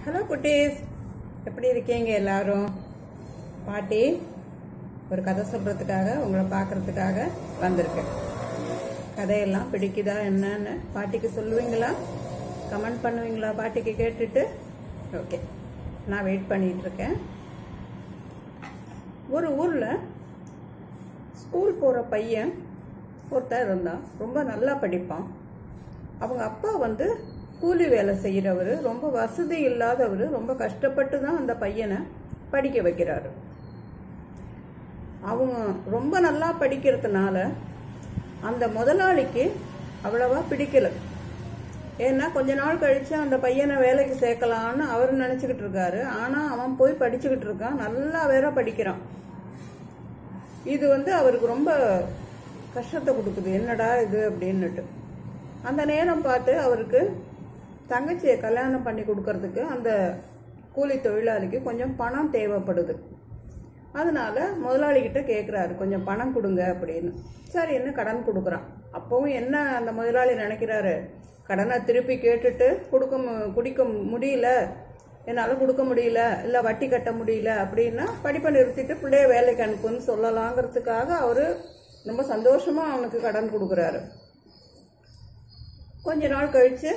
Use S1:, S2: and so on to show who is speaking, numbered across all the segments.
S1: hello குட்டீஸ் எப்படி இருக்கீங்க எல்லாரும் பாட்டி ஒரு கதை சொல்கிறதுக்காக உங்களை பார்க்கறதுக்காக வந்திருக்கேன் கதையெல்லாம் பிடிக்குதா என்னன்னு பாட்டிக்கு சொல்லுவீங்களா கமெண்ட் பண்ணுவீங்களா பாட்டிக்கு கேட்டுட்டு ஓகே நான் வெயிட் பண்ணிட்டு இருக்கேன் ஒரு ஊரில் ஸ்கூல் போகிற பையன் ஒருத்தர் இருந்தான் ரொம்ப நல்லா படிப்பான் அவங்க அப்பா வந்து கூலி வேலை செய்கிறவர் ரொம்ப வசதி இல்லாதவர் ரொம்ப கஷ்டப்பட்டு தான் அந்த பையனை படிக்க வைக்கிறாரு அவங்க ரொம்ப நல்லா படிக்கிறதுனால அந்த முதலாளிக்கு அவ்வளவா பிடிக்கல ஏன்னா கொஞ்ச நாள் கழிச்சு அந்த பையனை வேலைக்கு சேர்க்கலான்னு அவர் நினச்சிக்கிட்டு இருக்காரு ஆனால் அவன் போய் படிச்சுக்கிட்டு இருக்கான் நல்லா வேற படிக்கிறான் இது வந்து அவருக்கு ரொம்ப கஷ்டத்தை கொடுக்குது என்னடா இது அப்படின்னுட்டு அந்த நேரம் பார்த்து அவருக்கு தங்கச்சியை கல்யாணம் பண்ணி கொடுக்கறதுக்கு அந்த கூலி தொழிலாளிக்கு கொஞ்சம் பணம் தேவைப்படுது அதனால முதலாளிகிட்ட கேட்குறாரு கொஞ்சம் பணம் கொடுங்க அப்படின்னு சரின்னு கடன் கொடுக்குறான் அப்பவும் என்ன அந்த முதலாளி நினைக்கிறாரு கடனை திருப்பி கேட்டுட்டு கொடுக்க மு- குடிக்க முடியல என்னால் கொடுக்க முடியல இல்லை வட்டி கட்ட முடியல அப்படின்னா படிப்பை நிறுத்திட்டு பிள்ளைய வேலைக்கு அனுப்புன்னு சொல்லலாங்கிறதுக்காக அவர் ரொம்ப சந்தோஷமாக அவனுக்கு கடன் கொடுக்குறாரு கொஞ்ச நாள் கழித்து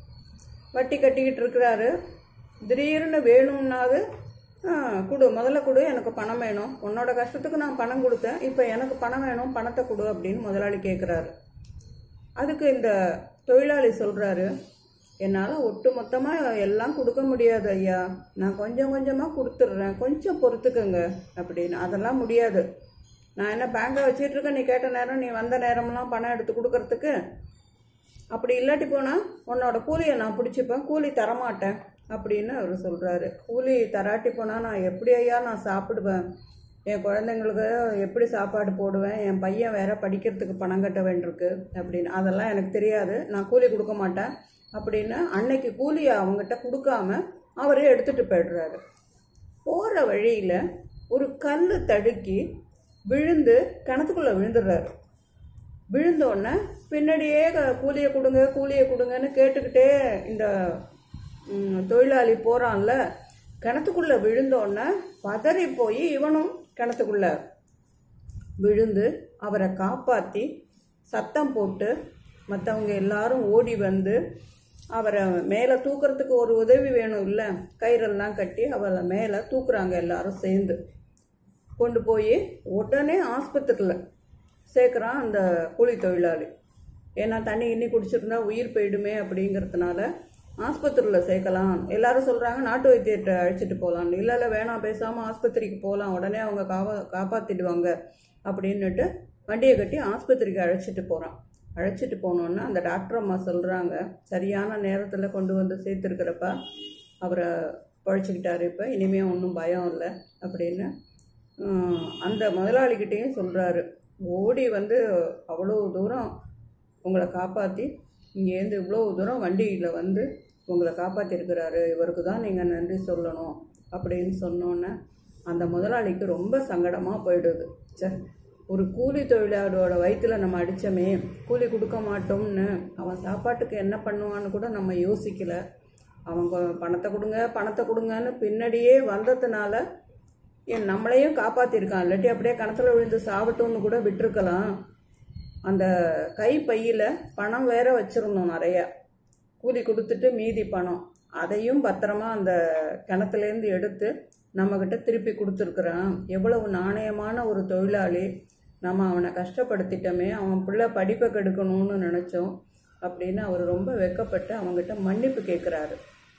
S1: வட்டி கட்டிக்கிட்டு இருக்கிறாரு திடீர்னு வேணும்னாது "ஆ, கொடு முதல்ல கொடு எனக்கு பணம் வேணும் உன்னோட கஷ்டத்துக்கு நான் பணம் கொடுத்தேன் இப்போ எனக்கு பணம் வேணும் பணத்தை கொடு அப்படின்னு முதலாளி கேட்குறாரு அதுக்கு இந்த தொழிலாளி சொல்கிறாரு என்னால் ஒட்டு மொத்தமாக எல்லாம் கொடுக்க முடியாது ஐயா நான் கொஞ்சம் கொஞ்சமாக கொடுத்துட்றேன் கொஞ்சம் பொறுத்துக்கங்க அப்படின்னு அதெல்லாம் முடியாது நான் என்ன பேங்கை வச்சிட்டு இருக்கேன் நீ கேட்ட நேரம் நீ வந்த நேரம்லாம் பணம் எடுத்து கொடுக்கறதுக்கு அப்படி இல்லாட்டி போனால் உன்னோட கூலியை நான் பிடிச்சிப்பேன் கூலி தரமாட்டேன் அப்படின்னு அவர் சொல்கிறாரு கூலி தராட்டி போனால் நான் எப்படி ஐயா நான் சாப்பிடுவேன் என் குழந்தைங்களுக்கு எப்படி சாப்பாடு போடுவேன் என் பையன் வேற படிக்கிறதுக்கு பணம் கட்ட வேண்டியிருக்கு அப்படின்னு அதெல்லாம் எனக்கு தெரியாது நான் கூலி கொடுக்க மாட்டேன் அப்படின்னு அன்னைக்கு கூலியை அவங்ககிட்ட கொடுக்காம அவரே எடுத்துகிட்டு போயிடுறாரு போகிற வழியில் ஒரு கல் தடுக்கி விழுந்து கிணத்துக்குள்ளே விழுந்துடுறாரு விழுந்த உடனே பின்னாடியே க- கூலியை கொடுங்க கூலியை கொடுங்கன்னு கேட்டுக்கிட்டே இந்த ம், தொழிலாளி போகிறான்ல கிணத்துக்குள்ளே விழுந்த உடனே பதறி போய் இவனும் கிணத்துக்குள்ள விழுந்து அவரை காப்பாற்றி சத்தம் போட்டு மற்றவங்க எல்லாரும் ஓடி வந்து அவரை மேலே தூக்குறதுக்கு ஒரு உதவி வேணும் இல்லை கயிறெல்லாம் கட்டி அவரை மேலே தூக்குறாங்க எல்லாரும் சேர்ந்து கொண்டு போய் உடனே ஆஸ்பத்திரியில் சேர்க்குறான் அந்த கூலி தொழிலாளி ஏன்னா தண்ணி இன்னி குடிச்சிருந்தா உயிர் போயிடுமே அப்படிங்கிறதுனால ஆஸ்பத்திரியில் சேர்க்கலாம் எல்லாரும் சொல்கிறாங்க நாட்டு வைத்தியத்தை அழைச்சிட்டு போகலான்னு இல்லை இல்லை வேணாம் பேசாமல் ஆஸ்பத்திரிக்கு போகலாம் உடனே அவங்க காவா காப்பாற்றிடுவாங்க அப்படின்னுட்டு வண்டியை கட்டி ஆஸ்பத்திரிக்கு அழைச்சிட்டு போகிறான் அழைச்சிட்டு போனோன்னே அந்த டாக்டர் அம்மா சொல்கிறாங்க சரியான நேரத்தில் கொண்டு வந்து சேர்த்துருக்கிறப்ப அவரை பழைச்சிக்கிட்டாரு இப்போ இனிமே ஒன்றும் பயம் இல்லை அப்படின்னு ஹம், அந்த முதலாளிகிட்டேயும் சொல்கிறாரு ஓடி வந்து அவ்வளோ தூரம் உங்களை காப்பாற்றி இங்கேருந்து இவ்வளோ தூரம் வண்டியில் வந்து உங்களை காப்பாற்றிருக்கிறாரு இவருக்கு தான் நீங்கள் நன்றி சொல்லணும் அப்படின்னு சொன்னோன்னே அந்த முதலாளிக்கு ரொம்ப சங்கடமாக போயிடுது சே ஒரு கூலி தொழிலாளரோட வயிற்றுல நம்ம அடித்தோமே கூலி கொடுக்க மாட்டோம்னு அவன் சாப்பாட்டுக்கு என்ன பண்ணுவான்னு கூட நம்ம யோசிக்கல அவன் கொ- பணத்தை கொடுங்க பணத்தை கொடுங்கன்னு பின்னாடியே வந்ததுனால என் நம்மளையும் காப்பாற்றிருக்கான் இல்லாட்டி அப்படியே கணத்துல விழுந்து சாவட்டும்னு கூட விட்டுருக்கலாம் அந்த கை பையில் பணம் வேற வச்சிருந்தோம் நிறையா கூலி கொடுத்துட்டு மீதி பணம் அதையும் பத்திரமா அந்த கிணத்துலேருந்து எடுத்து நம்மக்கிட்ட திருப்பி கொடுத்துருக்குறான் எவ்வளவு நாணயமான ஒரு தொழிலாளி நம்ம அவனை கஷ்டப்படுத்திட்டோமே அவன் பிள்ளை படிப்பை கெடுக்கணும்னு நினச்சோம் அப்படின்னு அவர் ரொம்ப வெக்கப்பட்டு அவங்ககிட்ட மன்னிப்பு கேட்குறாரு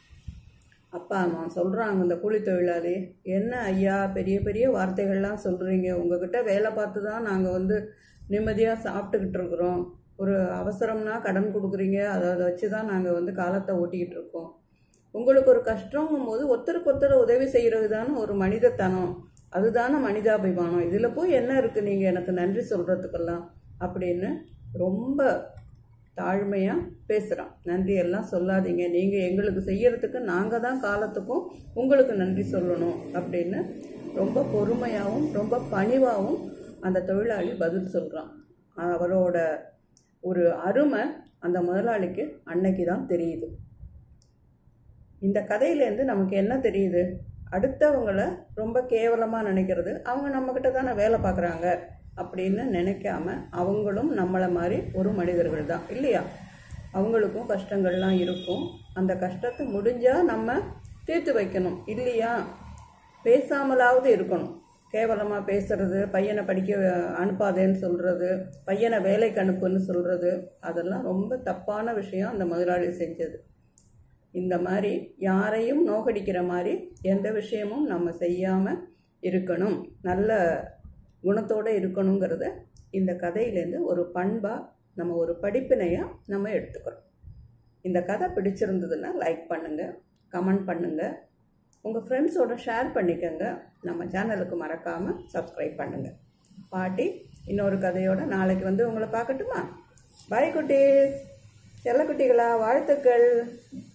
S1: அப்பா அவன் சொல்கிறாங்க இந்த கூலி தொழிலாளி என்ன ஐயா பெரிய பெரிய வார்த்தைகள்லாம் சொல்கிறீங்க உங்ககிட்ட வேலை பார்த்து தான் நாங்கள் வந்து நிம்மதியாக சாப்பிட்டுக்கிட்டு இருக்கிறோம் ஒரு அவசரம்னா கடன் கொடுக்குறீங்க அதை அதை வச்சு தான் நாங்கள் வந்து காலத்தை ஓட்டிக்கிட்டு இருக்கோம் உங்களுக்கு ஒரு கஷ்டங்கும் போது ஒருத்தருக்கு ஒருத்தர் உதவி செய்கிறது தானே ஒரு மனிதத்தனம் அதுதானே மனிதாபிமானம் இதில் போய் என்ன இருக்குது நீங்கள் எனக்கு நன்றி சொல்கிறதுக்கெல்லாம் அப்படின்னு ரொம்ப தாழ்மையாக பேசுகிறான் நன்றி எல்லாம் சொல்லாதீங்க நீங்கள் எங்களுக்கு செய்யறதுக்கு நாங்கள் தான் காலத்துக்கும் உங்களுக்கு நன்றி சொல்லணும் அப்படின்னு ரொம்ப பொறுமையாகவும் ரொம்ப பணிவாகவும் அந்த தொழிலாளி பதில் சொல்கிறான் அவரோட ஒரு அருமை அந்த முதலாளிக்கு அன்னைக்கு தான் தெரியுது இந்த கதையிலேருந்து நமக்கு என்ன தெரியுது அடுத்தவங்கள ரொம்ப கேவலமாக நினைக்கிறது அவங்க நம்மக்கிட்ட தானே வேலை பார்க்குறாங்க அப்படின்னு நினைக்காம அவங்களும் நம்மளை மாதிரி ஒரு மனிதர்கள் தான் இல்லையா அவங்களுக்கும் கஷ்டங்கள்லாம் இருக்கும் அந்த கஷ்டத்தை முடிஞ்சால் நம்ம தீர்த்து வைக்கணும் இல்லையா பேசாமலாவது இருக்கணும் கேவலமாக பேசுறது பையனை படிக்க அனுப்பாதேன்னு சொல்கிறது பையனை வேலைக்கு அனுப்புன்னு சொல்கிறது அதெல்லாம் ரொம்ப தப்பான விஷயம் அந்த முதலாளி செஞ்சது இந்த மாதிரி யாரையும் நோகடிக்கிற மாதிரி எந்த விஷயமும் நம்ம செய்யாமல் இருக்கணும் நல்ல குணத்தோடு இருக்கணுங்கிறத இந்த கதையிலேருந்து ஒரு பண்பாக நம்ம ஒரு படிப்பினையாக நம்ம எடுத்துக்கிறோம் இந்த கதை பிடிச்சிருந்ததுன்னா லைக் பண்ணுங்கள் கமெண்ட் பண்ணுங்கள் உங்கள் ஃப்ரெண்ட்ஸோட ஷேர் பண்ணிக்கோங்க நம்ம சேனலுக்கு மறக்காமல் சப்ஸ்கிரைப் பண்ணுங்கள் பாட்டி இன்னொரு கதையோட நாளைக்கு வந்து உங்களை பார்க்கட்டுமா பாய் குட்டீஸ் செல்லக்குட்டிகளா வாழ்த்துக்கள்